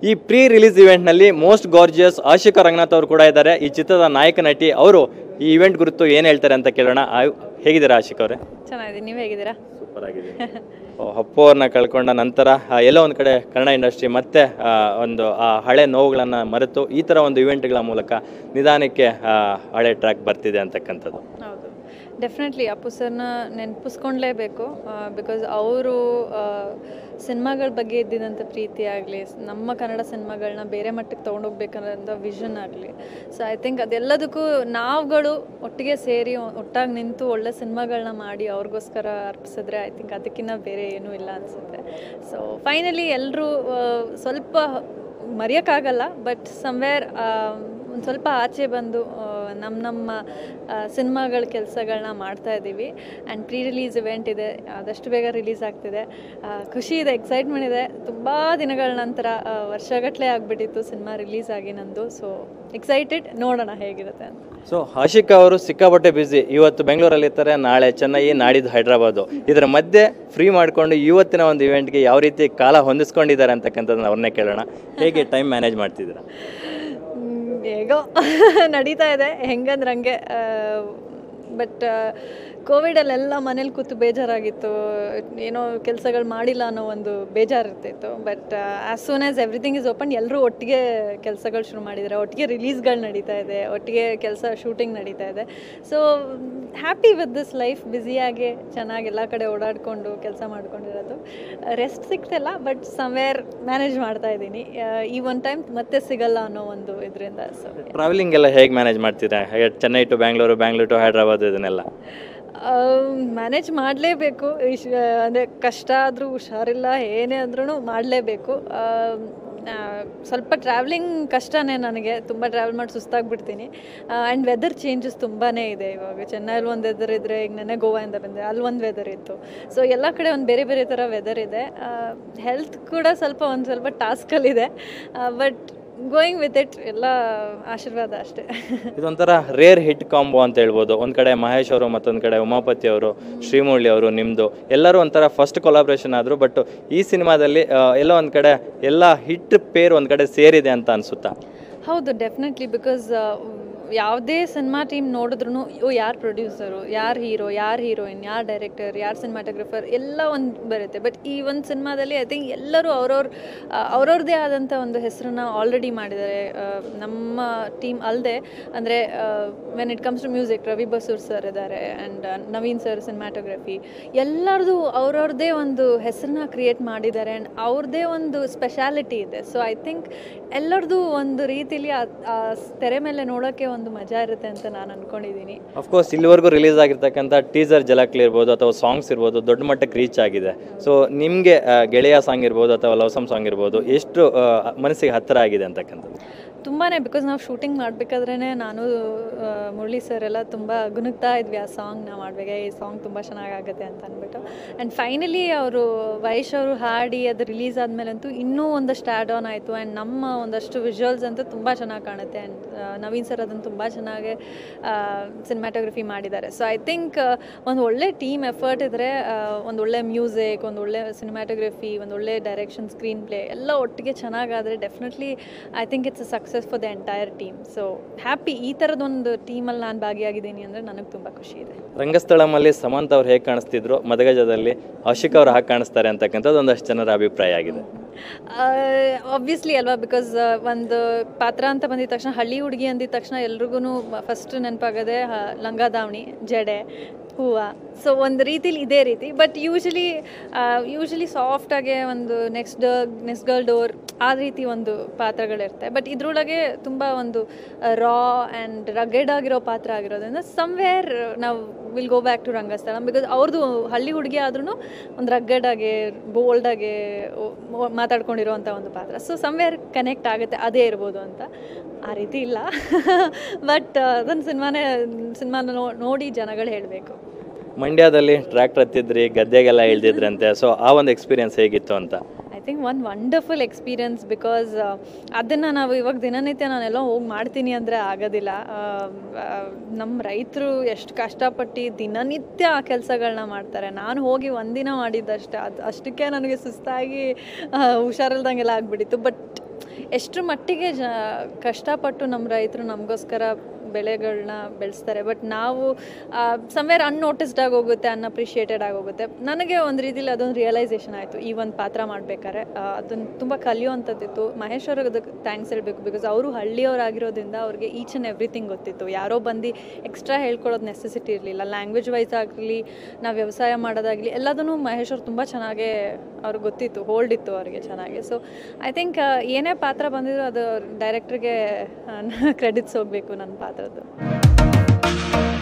ಈ pre release ಇವೆಂಟ್ನಲ್ಲಿ most gorgeous Ashika Ranganath ಅವರು ಕೂಡ ಇದ್ದಾರೆ ಈ ಚಿತ್ರದ ನಾಯಕ ನಟಿ ಅವರು ಈ ಇವೆಂಟ್ ಕುರಿತು ಏನು ಹೇಳ್ತಾರೆ ಅಂತ ಕೇಳೋಣ ಆ- ಹೇಗಿದ್ದೀರಾ ಆಶಿಕ್ ಅವರೇ ಚೆನ್ನಾಗಿದೆ ನೀವು ಹೇಗಿದ್ದೀರಾ ಸೂಪರ್ ಆಗಿದೆ ಅಪ್ಪು ಅವ್ರನ್ನ ಕಳ್ಕೊಂಡ ನಂತರ ಆ, ಎಲ್ಲೋ ಒಂದು ಕಡೆ ಕನ್ನಡ ಇಂಡಸ್ಟ್ರಿ ಮತ್ತೆ ಆ, ಒಂದು ಆ ಹಳೆ ನೋವುಗಳನ್ನು ಮರೆತು ಈ ಥರ ಒಂದು ಇವೆಂಟ್ಗಳ ಮೂಲಕ ನಿಧಾನಕ್ಕೆ ಆ, ಹಳೆ ಟ್ರ್ಯಾಕ್ ಬರ್ತಿದೆ ಅಂತಕ್ಕಂಥದ್ದು ಹೌದು ಡೆಫಿನೆಟ್ಲಿ ಅಪ್ಪು ಸರ್ನ ನೆನಪಿಸ್ಕೊಂಡ್ಲೇಬೇಕು ಬಿಕಾಸ್ ಅವರು ಸಿನಿಮಾಗಳ ಬಗ್ಗೆ ಇದ್ದಿದ್ದಂಥ ಪ್ರೀತಿ ಆಗಲಿ ನಮ್ಮ ಕನ್ನಡ ಸಿನಿಮಾಗಳನ್ನ ಬೇರೆ ಮಟ್ಟಕ್ಕೆ ತೊಗೊಂಡೋಗ್ಬೇಕನ್ನೋಂಥ ವಿಷನ್ ಆಗಲಿ ಸೊ ಐ ಥಿಂಕ್ ಅದೆಲ್ಲದಕ್ಕೂ ನಾವುಗಳು ಒಟ್ಟಿಗೆ ಸೇರಿ ಒಟ್ಟಾಗಿ ನಿಂತು ಒಳ್ಳೆ ಸಿನಿಮಾಗಳನ್ನ ಮಾಡಿ ಅವ್ರಿಗೋಸ್ಕರ ಅರ್ಪಿಸಿದ್ರೆ ಐ ಥಿಂಕ್ ಅದಕ್ಕಿಂತ ಬೇರೆ ಏನೂ ಇಲ್ಲ ಅನಿಸುತ್ತೆ ಸೊ ಫೈನಲಿ ಎಲ್ಲರೂ ಸ್ವಲ್ಪ ಮರೆಯೋಕ್ಕಾಗಲ್ಲ ಬಟ್ ಸಮ್ವೇರ್ ಒಂದು ಸ್ವಲ್ಪ ಆಚೆ ಬಂದು ನಮ್ಮ ನಮ್ಮ ಸಿನಿಮಾಗಳ ಕೆಲಸಗಳನ್ನ ಮಾಡ್ತಾ ಇದ್ದೀವಿ ಆ್ಯಂಡ್ ಪ್ರೀ ರಿಲೀಸ್ ಇವೆಂಟ್ ಇದೆ ಆದಷ್ಟು ಬೇಗ ರಿಲೀಸ್ ಆಗ್ತಿದೆ ಆ, ಖುಷಿ ಇದೆ ಎಕ್ಸೈಟ್ಮೆಂಟ್ ಇದೆ ತುಂಬ ದಿನಗಳ ನಂತರ ಆ, ವರ್ಷಗಟ್ಟಲೆ ಆಗಿಬಿಟ್ಟಿತ್ತು ಸಿನಿಮಾ ರಿಲೀಸ್ ಆಗಿ ನಂದು ಸೊ ಎಕ್ಸೈಟೆಡ್ ನೋಡೋಣ ಹೇಗಿರುತ್ತೆ ಅಂತ ಸೊ ಆಶಿಕಾ ಅವರು ಸಿಕ್ಕಾಪಟ್ಟೆ ಬ್ಯುಸಿ ಇವತ್ತು ಬೆಂಗಳೂರಲ್ಲಿ ಇರ್ತಾರೆ ನಾಳೆ ಚೆನ್ನೈ ನಾಡಿದ್ದು ಹೈದ್ರಾಬಾದು ಇದರ ಮಧ್ಯೆ ಫ್ರೀ ಮಾಡಿಕೊಂಡು ಇವತ್ತಿನ ಒಂದು ಇವೆಂಟ್ಗೆ ಯಾವ ರೀತಿ ಕಾಲ ಹೊಂದಿಸ್ಕೊಂಡಿದ್ದಾರೆ ಅಂತಕ್ಕಂಥದ್ದನ್ನ ಅವ್ರನ್ನೇ ಕೇಳೋಣ ಹೇಗೆ ಟೈಮ್ ಮ್ಯಾನೇಜ್ ಮಾಡ್ತಿದ್ದೀರಾ ಮ್, ಹೇಗೋ ನಡೀತಾ ಇದೆ ಹೆಂಗಂದ್ರೆ ಹಂಗೆ ಬಟ್ ಕೋವಿಡಲ್ಲೆಲ್ಲ ಮನೇಲಿ ಕೂತು ಬೇಜಾರಾಗಿತ್ತು ಏನೋ ಕೆಲಸಗಳು ಮಾಡಿಲ್ಲ ಅನ್ನೋ ಒಂದು ಬೇಜಾರು ಇರ್ತಿತ್ತು but as soon as everything is open ಎಲ್ಲರೂ ಒಟ್ಟಿಗೆ ಕೆಲಸಗಳು ಶುರು ಮಾಡಿದ್ದಾರೆ ಒಟ್ಟಿಗೆ ರಿಲೀಸ್ಗಳು ನಡೀತಾ ಇದೆ ಒಟ್ಟಿಗೆ ಕೆಲಸ ಶೂಟಿಂಗ್ ನಡೀತಾ ಇದೆ so happy with this life ಬ್ಯುಸಿಯಾಗಿ ಚೆನ್ನಾಗಿ ಎಲ್ಲ ಕಡೆ ಓಡಾಡಿಕೊಂಡು ಕೆಲಸ ಮಾಡ್ಕೊಂಡಿರೋದು ರೆಸ್ಟ್ ಸಿಗ್ತಿಲ್ಲ ಬಟ್ ಸಮ್ವೇರ್ ಮ್ಯಾನೇಜ್ ಮಾಡ್ತಾ ಇದ್ದೀನಿ ಈ ಒನ್ ಟೈಮ್ ಮತ್ತೆ ಸಿಗಲ್ಲ ಅನ್ನೋ ಒಂದು ಇದರಿಂದ ಸೊ ಟ್ರಾವೆಲಿಂಗ್ ಎಲ್ಲ ಹೇಗೆ ಮ್ಯಾನೇಜ್ ಮಾಡ್ತೀರಾ ಹೇಗೆ ಚೆನ್ನೈ ಟು ಬ್ಯಾಂಗ್ಳೂರು ಬ್ಯಾಂಗ್ಳೂರು ಟು ಹೈದ್ರಾಬಾದ್ ಇದನ್ನೆಲ್ಲ ಮ್ಯಾನೇಜ್ ಮಾಡಲೇಬೇಕು ಇಶ್ ಅಂದರೆ ಕಷ್ಟ ಆದರೂ ಹುಷಾರಿಲ್ಲ ಏನೇ ಅಂದ್ರೂ ಮಾಡಲೇಬೇಕು ಸ್ವಲ್ಪ ಟ್ರಾವೆಲಿಂಗ್ ಕಷ್ಟನೇ ನನಗೆ ತುಂಬ ಟ್ರಾವೆಲ್ ಮಾಡಿ ಸುಸ್ತಾಗ್ಬಿಡ್ತೀನಿ ಆ್ಯಂಡ್ ವೆದರ್ ಚೇಂಜಸ್ ತುಂಬಾ ಇದೆ ಇವಾಗ ಚೆನ್ನೈಲಿ ಒಂದು ವೆದರ್ ಇದ್ದರೆ ಈಗ ನೆನ್ನೆ ಗೋವಾಯಿಂದ ಬಂದೆ ಅಲ್ಲಿ ಒಂದು ವೆದರ್ ಇತ್ತು ಸೊ ಎಲ್ಲ ಕಡೆ ಒಂದು ಬೇರೆ ಬೇರೆ ಥರ ವೆದರ್ ಇದೆ ಹೆಲ್ತ್ ಕೂಡ ಸ್ವಲ್ಪ ಒಂದು ಸ್ವಲ್ಪ ಟಾಸ್ಕಲ್ಲಿದೆ ಬಟ್ ಗೋಯಿಂಗ್ ವಿತ್ ಇಟ್ ಎಲ್ಲ ಆಶೀರ್ವಾದ ಅಷ್ಟೇ ಇದೊಂಥರ ರೇರ್ ಹಿಟ್ ಕಾಂಬೋ ಅಂತ ಹೇಳ್ಬೋದು ಒಂದು ಕಡೆ ಮಹೇಶ್ ಅವರು ಮತ್ತೊಂದು ಕಡೆ ಉಮಾಪತಿ ಅವರು ಶ್ರೀಮುರಳಿ ಅವರು ನಿಮ್ಮದು ಎಲ್ಲರೂ ಒಂಥರ ಫಸ್ಟ್ ಕೊಲಾಬ್ರೇಷನ್ ಆದರು ಬಟ್ ಈ ಸಿನಿಮಾದಲ್ಲಿ ಆ, ಎಲ್ಲೋ ಒಂದು ಕಡೆ ಎಲ್ಲ ಹಿಟ್ ಪೇರ್ ಒಂದು ಕಡೆ ಸೇರಿದೆ ಅಂತ ಅನಿಸುತ್ತಾ ಹೌದು ಡೆಫಿನೆಟ್ಲಿ ಬಿಕಾಸ್ ಯಾವುದೇ ಸಿನಿಮಾ ಟೀಮ್ ನೋಡಿದ್ರು ಓ ಯಾರು ಪ್ರೊಡ್ಯೂಸರು ಯಾರು ಹೀರೋ ಯಾರು ಹೀರೋಯಿನ್ ಯಾರು ಡೈರೆಕ್ಟರ್ ಯಾರು ಸಿನಿಮಾಟೋಗ್ರಫರ್ ಎಲ್ಲ ಒಂದು ಬರುತ್ತೆ ಬಟ್ ಈ ಒಂದು ಸಿನಿಮಾದಲ್ಲಿ ಐ ಥಿಂಕ್ ಎಲ್ಲರೂ ಅವ್ರವ್ರ ಅವ್ರವ್ರದ್ದೇ ಆದಂಥ ಒಂದು ಹೆಸರನ್ನ ಆಲ್ರೆಡಿ ಮಾಡಿದ್ದಾರೆ ಆ, ನಮ್ಮ ಟೀಮ್ ಅಲ್ಲದೆ ಅಂದರೆ when it comes to music Ravi Basrur sir ಇದ್ದಾರೆ ಆ್ಯಂಡ್ ನವೀನ್ ಸರ್ ಸಿನಿಮಾಟೋಗ್ರಫಿ ಎಲ್ಲರದು ಅವ್ರವ್ರದ್ದೇ ಒಂದು ಹೆಸರನ್ನ ಕ್ರಿಯೇಟ್ ಮಾಡಿದ್ದಾರೆ ಆ್ಯಂಡ್ ಅವ್ರದ್ದೇ ಒಂದು ಸ್ಪೆಷಾಲಿಟಿ ಇದೆ ಸೊ ಐ ಥಿಂಕ್ ಎಲ್ಲರದು ಒಂದು ರೀತಿಲಿ ಆ ಆ ತೆರೆ ಮೇಲೆ ನೋಡೋಕ್ಕೆ ಒಂದು ಮಜಾ ಇರುತ್ತೆ ಅಂತ ನಾನು ಅಂದ್ಕೊಂಡಿದ್ದೀನಿ ಅಫ್ಕೋರ್ಸ್ ಇಲ್ಲಿವರೆಗೂ ರಿಲೀಸ್ ಆಗಿರ್ತಕ್ಕಂಥ ಟೀಸರ್ ಜಲಕ್ಲಿ ಇರ್ಬೋದು ಅಥವಾ ಸಾಂಗ್ಸ್ ಇರ್ಬೋದು ದೊಡ್ಡ ಮಟ್ಟಕ್ಕೆ ರೀಚ್ ಆಗಿದೆ ಸೊ ನಿಮಗೆ ಗೆಳೆಯ ಸಾಂಗ್ ಇರ್ಬೋದು ಅಥವಾ ಲವ್ಸಮ್ ಸಾಂಗ್ ಇರ್ಬೋದು ಎಷ್ಟು ಆ, ಮನಸ್ಸಿಗೆ ಹತ್ತಿರ ಆಗಿದೆ ಅಂತಕ್ಕಂಥದ್ದು ತುಂಬಾ ಬಿಕಾಸ್ ನಾವು ಶೂಟಿಂಗ್ ಮಾಡಬೇಕಾದ್ರೇ ನಾನು ಆ, ಮುರಳಿ ಸರ್ ಎಲ್ಲ ತುಂಬ ಗುನುಗ್ತಾ ಇದ್ವಿ ಆ ಸಾಂಗ್ನ ಮಾಡಬೇಕು ಈ ಸಾಂಗ್ ತುಂಬ ಚೆನ್ನಾಗಾಗುತ್ತೆ ಅಂತ ಅಂದ್ಬಿಟ್ಟು ಆ್ಯಂಡ್ ಫೈನಲಿ ಅವರು ವಯಶ್ ಅವರು ಹಾಡಿ ಅದು ರಿಲೀಸ್ ಆದಮೇಲಂತೂ ಇನ್ನೂ ಒಂದಷ್ಟು ಆ್ಯಡ್ ಆನ್ ಆಯಿತು ಆ್ಯಂಡ್ ನಮ್ಮ ಒಂದಷ್ಟು ವಿಜುವಲ್ಸ್ ಅಂತೂ ತುಂಬ ಚೆನ್ನಾಗಿ ಕಾಣುತ್ತೆ ಆ್ಯಂಡ್ ನವೀನ್ ಸರ್ ಅದನ್ನು ತುಂಬ ಚೆನ್ನಾಗಿ ಸಿನಿಮಾಟೋಗ್ರಫಿ ಮಾಡಿದ್ದಾರೆ ಸೊ ಐ ಥಿಂಕ್ ಒಂದು ಒಳ್ಳೆ ಟೀಮ್ ಎಫರ್ಟ್ ಇದ್ದರೆ ಒಂದು ಒಳ್ಳೆ ಮ್ಯೂಸಿಕ್ ಒಂದು ಒಳ್ಳೆ ಸಿನಿಮಾಟೋಗ್ರಫಿ ಒಂದು ಒಳ್ಳೆ ಡೈರೆಕ್ಷನ್ ಸ್ಕ್ರೀನ್ ಪ್ಲೇ ಎಲ್ಲ ಒಟ್ಟಿಗೆ ಚೆನ್ನಾಗಾದರೆ definitely I think it's a success for the entire team so happy ಈ ಥರದೊಂದು ಟೀಮಲ್ಲಿ ನಾನು ಭಾಗಿಯಾಗಿದ್ದೀನಿ ಅಂದರೆ ನನಗೆ ತುಂಬ ಖುಷಿ ಇದೆ ರಂಗಸ್ಥಳಮಲ್ಲಿ ಸಮಂತ್ ಅವ್ರು ಹೇಗೆ ಕಾಣಿಸ್ತಿದ್ರು ಮದಗಜದಲ್ಲಿ ಆಶಿಕ್ ಅವ್ರು ಹಾಗೆ ಕಾಣಿಸ್ತಾರೆ ಅಂತಕ್ಕಂಥದ್ದು ಒಂದಷ್ಟು ಜನರ ಅಭಿಪ್ರಾಯ ಆಗಿದೆ ಆಬ್ವಿಯಸ್ಲಿ ಅಲ್ವಾ ಬಿಕಾಸ್ ಒಂದು ಪಾತ್ರ ಅಂತ ಬಂದಿದ ತಕ್ಷಣ ಹಳ್ಳಿ ಹುಡುಗಿ ಅಂದಿದ ತಕ್ಷಣ ಎಲ್ರಿಗೂ ಫಸ್ಟ್ ನೆನಪಾಗದೆ ಲಂಗ ದಾವಣಿ ಜಡೆ ಹೂವು ಸೊ ಒಂದು ರೀತಿಲಿ ಇದೇ ರೀತಿ ಬಟ್ ಯೂಶಲಿ ಯೂಶಲಿ ಸಾಫ್ಟಾಗೆ ಒಂದು ನೆಕ್ಸ್ಟ್ ಡ ನೆಕ್ಸ್ಟ್ ಗರ್ಲ್ ಡೋರ್ ಆ ರೀತಿ ಒಂದು ಪಾತ್ರಗಳಿರುತ್ತೆ ಬಟ್ ಇದ್ರೊಳಗೆ ತುಂಬ ಒಂದು ರಾ ಆ್ಯಂಡ್ ರಗೆಡ್ ಆಗಿರೋ ಪಾತ್ರ ಆಗಿರೋದ್ರಿಂದ ಸಮ್ವೇರ್ ನಾವು will go back to Rangasthala because ಅವ್ರದ್ದು ಹಳ್ಳಿ ಹುಡುಗಿ ಆದ್ರೂ ಒಂದು ರಗ್ಗಡಾಗೆ ಬೋಲ್ಡಾಗೆ ಮಾತಾಡ್ಕೊಂಡಿರೋವಂಥ ಒಂದು ಪಾತ್ರ ಸೊ ಸಮ್ವೇರ್ ಕನೆಕ್ಟ್ ಆಗುತ್ತೆ ಅದೇ ಇರ್ಬೋದು ಅಂತ ಆ ರೀತಿ ಇಲ್ಲ ಬಟ್ ಅದನ್ನು ಸಿನಿಮಾನೇ ಸಿನಿಮಾನ ನೋಡಿ ಜನಗಳು ಹೇಳಬೇಕು ಮಂಡ್ಯದಲ್ಲಿ ಟ್ರ್ಯಾಕ್ಟರ್ ಹತ್ತಿದ್ರಿ ಗದ್ದೆಗೆಲ್ಲ ಇಳ್ದಿದ್ರಂತೆ ಸೊ ಆ ಒಂದು ಎಕ್ಸ್ಪೀರಿಯನ್ಸ್ ಹೇಗಿತ್ತು ಅಂತ I think one wonderful experience because ಅದನ್ನು ನಾವು ಇವಾಗ ದಿನನಿತ್ಯ ನಾನೆಲ್ಲ ಹೋಗಿ ಮಾಡ್ತೀನಿ ಅಂದರೆ ಆಗೋದಿಲ್ಲ ನಮ್ಮ ರೈತರು ಎಷ್ಟು ಕಷ್ಟಪಟ್ಟು ದಿನನಿತ್ಯ ಆ ಕೆಲಸಗಳನ್ನ ಮಾಡ್ತಾರೆ ನಾನು ಹೋಗಿ ಒಂದಿನ ಮಾಡಿದ್ದಷ್ಟೇ ಅದು ಅಷ್ಟಕ್ಕೆ ನನಗೆ ಸುಸ್ತಾಗಿ ಆ, ಹುಷಾರಿಲ್ದಂಗೆಲ್ಲ ಆಗಿಬಿಟ್ಟಿತ್ತು ಬಟ್ ಎಷ್ಟರ ಮಟ್ಟಿಗೆ ಜ ಕಷ್ಟಪಟ್ಟು ನಮ್ಮ ರೈತರು ನಮಗೋಸ್ಕರ ಬೆಳೆಗಳನ್ನ ಬೆಳೆಸ್ತಾರೆ ಬಟ್ ನಾವು ಸಮ್ವೇರ್ ಅನ್ನೋಟಿಸ್ಡ್ ಆಗಿ ಹೋಗುತ್ತೆ ಅನ್ಅಪ್ರಿಷಿಯೇಟೆಡ್ ಆಗಿ ಹೋಗುತ್ತೆ ನನಗೆ ಒಂದು ರೀತಿಲಿ ಅದೊಂದು ರಿಯಲೈಸೇಷನ್ ಆಯಿತು ಈ ಒಂದು ಪಾತ್ರ ಮಾಡಬೇಕಾದ್ರೆ ಅದನ್ನು ತುಂಬ ಕಲಿಯುವಂಥದ್ದಿತ್ತು ಮಹೇಶ್ ಅವ್ರಿಗೆ ಅದಕ್ಕೆ ಥ್ಯಾಂಕ್ಸ್ ಹೇಳಬೇಕು ಬಿಕಾಸ್ ಅವರು ಹಳ್ಳಿಯವರಾಗಿರೋದ್ರಿಂದ ಅವ್ರಿಗೆ ಈಚ್ ಆ್ಯಂಡ್ ಎವ್ರಿಥಿಂಗ್ ಗೊತ್ತಿತ್ತು ಯಾರೋ ಬಂದು ಎಕ್ಸ್ಟ್ರಾ ಹೇಳ್ಕೊಳ್ಳೋದು ನೆಸೆಸಿಟಿ ಇರಲಿಲ್ಲ ಲ್ಯಾಂಗ್ವೇಜ್ ವೈಸ್ ಆಗಲಿ ನಾವು ವ್ಯವಸಾಯ ಮಾಡೋದಾಗಲಿ ಎಲ್ಲದನ್ನು ಮಹೇಶ್ ಅವ್ರು ತುಂಬ ಚೆನ್ನಾಗೇ ಅವ್ರಿಗೆ ಗೊತ್ತಿತ್ತು ಹೋಲ್ಡ್ ಇತ್ತು ಅವ್ರಿಗೆ ಚೆನ್ನಾಗಿ ಸೊ ಐ ಥಿಂಕ್ ಏನೇ ಪಾತ್ರ ಬಂದಿದ್ರು ಅದು ಡೈರೆಕ್ಟ್ರಿಗೆ ಕ್ರೆಡಿಟ್ಸ್ ಹೋಗಬೇಕು ನನ್ನ ಪಾತ್ರದ್ದು